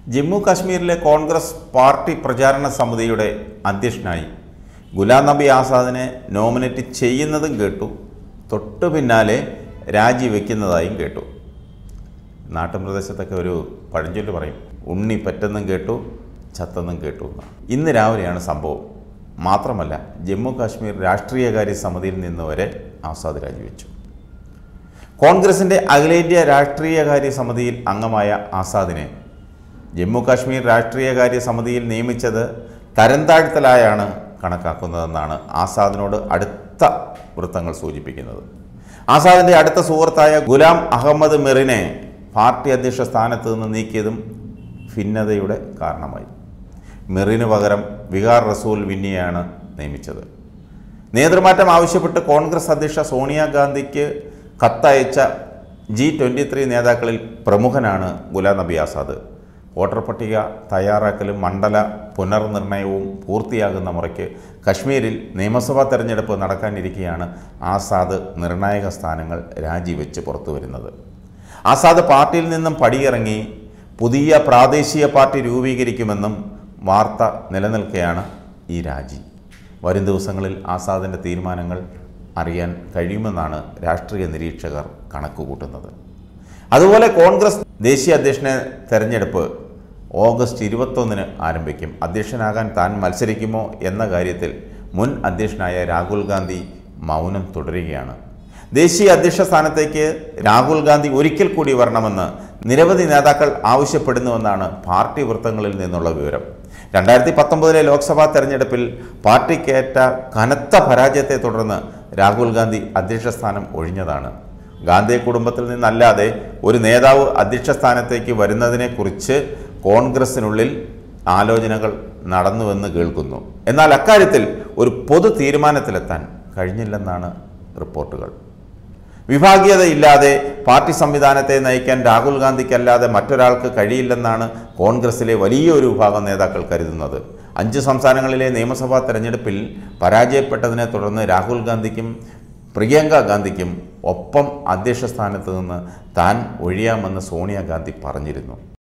ജമ്മു കാശ്മീരിലെ കോൺഗ്രസ് പാർട്ടി പ്രചാരണ സമിതിയുടെ അധ്യക്ഷനായി ഗുലാം നബി ആസാദിനെ നോമിനേറ്റ് ചെയ്യുന്നതും കേട്ടു തൊട്ടു പിന്നാലെ രാജിവെക്കുന്നതായും കേട്ടു നാട്ടുപ്രദേശത്തൊക്കെ ഒരു പഴഞ്ചൊല്ല് പറയും ഉണ്ണി പറ്റെന്നും കേട്ടു ചത്തെന്നും കേട്ടു എന്ന് ഇന്ന് രാവിലെയാണ് സംഭവം മാത്രമല്ല ജമ്മു കാശ്മീർ രാഷ്ട്രീയകാര്യ സമിതിയിൽ നിന്ന് വരെ ആസാദ് രാജിവെച്ചു കോൺഗ്രസിൻ്റെ അഖിലേന്ത്യാ രാഷ്ട്രീയകാര്യ സമിതിയിൽ അംഗമായ ആസാദിനെ ജമ്മു കാശ്മീർ രാഷ്ട്രീയകാര്യ സമിതിയിൽ നിയമിച്ചത് തരംതാഴ്ത്തലായാണ് കണക്കാക്കുന്നതെന്നാണ് ആസാദിനോട് അടുത്ത വൃത്തങ്ങൾ സൂചിപ്പിക്കുന്നത് ആസാദിൻ്റെ അടുത്ത സുഹൃത്തായ ഗുലാം അഹമ്മദ് മിറിനെ പാർട്ടി അധ്യക്ഷ സ്ഥാനത്ത് നിന്ന് നീക്കിയതും ഭിന്നതയുടെ കാരണമായി മിറിന് പകരം വികാർ റസൂൽ വിന്നിയെയാണ് നിയമിച്ചത് നേതൃമാറ്റം ആവശ്യപ്പെട്ട് കോൺഗ്രസ് അധ്യക്ഷ സോണിയാഗാന്ധിക്ക് കത്തയച്ച ജി ട്വൻ്റി ത്രീ നേതാക്കളിൽ പ്രമുഖനാണ് ഗുലാം നബി ആസാദ് വോട്ടർ പട്ടിക തയ്യാറാക്കലും മണ്ഡല പുനർനിർണയവും പൂർത്തിയാകുന്ന മുറയ്ക്ക് കശ്മീരിൽ നിയമസഭാ തെരഞ്ഞെടുപ്പ് നടക്കാനിരിക്കെയാണ് ആസാദ് നിർണായക സ്ഥാനങ്ങൾ രാജിവെച്ച് പുറത്തു വരുന്നത് ആസാദ് പാർട്ടിയിൽ നിന്നും പടിയിറങ്ങി പുതിയ പ്രാദേശിക പാർട്ടി രൂപീകരിക്കുമെന്നും വാർത്ത നിലനിൽക്കെയാണ് ഈ രാജി വരും ദിവസങ്ങളിൽ ആസാദിൻ്റെ തീരുമാനങ്ങൾ അറിയാൻ കഴിയുമെന്നാണ് രാഷ്ട്രീയ നിരീക്ഷകർ കണക്കുകൂട്ടുന്നത് അതുപോലെ കോൺഗ്രസ് ദേശീയ അധ്യക്ഷനെ തെരഞ്ഞെടുപ്പ് ഓഗസ്റ്റ് ഇരുപത്തൊന്നിന് ആരംഭിക്കും അധ്യക്ഷനാകാൻ താൻ മത്സരിക്കുമോ എന്ന കാര്യത്തിൽ മുൻ അധ്യക്ഷനായ രാഹുൽ ഗാന്ധി മൗനം തുടരുകയാണ് ദേശീയ അധ്യക്ഷ സ്ഥാനത്തേക്ക് രാഹുൽ ഗാന്ധി ഒരിക്കൽ കൂടി വരണമെന്ന് നിരവധി നേതാക്കൾ ആവശ്യപ്പെടുന്നുവെന്നാണ് പാർട്ടി വൃത്തങ്ങളിൽ നിന്നുള്ള വിവരം രണ്ടായിരത്തി പത്തൊമ്പതിലെ ലോക്സഭാ തെരഞ്ഞെടുപ്പിൽ പാർട്ടിക്കേറ്റ കനത്ത പരാജയത്തെ തുടർന്ന് രാഹുൽ ഗാന്ധി അധ്യക്ഷ സ്ഥാനം ഒഴിഞ്ഞതാണ് ഗാന്ധി കുടുംബത്തിൽ നിന്നല്ലാതെ ഒരു നേതാവ് അധ്യക്ഷ സ്ഥാനത്തേക്ക് വരുന്നതിനെക്കുറിച്ച് കോൺഗ്രസിനുള്ളിൽ ആലോചനകൾ നടന്നുവെന്ന് കേൾക്കുന്നു എന്നാൽ അക്കാര്യത്തിൽ ഒരു പൊതു തീരുമാനത്തിലെത്താൻ കഴിഞ്ഞില്ലെന്നാണ് റിപ്പോർട്ടുകൾ വിഭാഗീയതയില്ലാതെ പാർട്ടി സംവിധാനത്തെ നയിക്കാൻ രാഹുൽ ഗാന്ധിക്കല്ലാതെ മറ്റൊരാൾക്ക് കഴിയില്ലെന്നാണ് കോൺഗ്രസിലെ വലിയൊരു വിഭാഗം നേതാക്കൾ കരുതുന്നത് അഞ്ച് സംസ്ഥാനങ്ങളിലെ നിയമസഭാ തെരഞ്ഞെടുപ്പിൽ പരാജയപ്പെട്ടതിനെ തുടർന്ന് രാഹുൽ ഗാന്ധിക്കും പ്രിയങ്ക ഗാന്ധിക്കും ഒപ്പം അധ്യക്ഷ സ്ഥാനത്ത് നിന്ന് താൻ ഒഴിയാമെന്ന് സോണിയാഗാന്ധി പറഞ്ഞിരുന്നു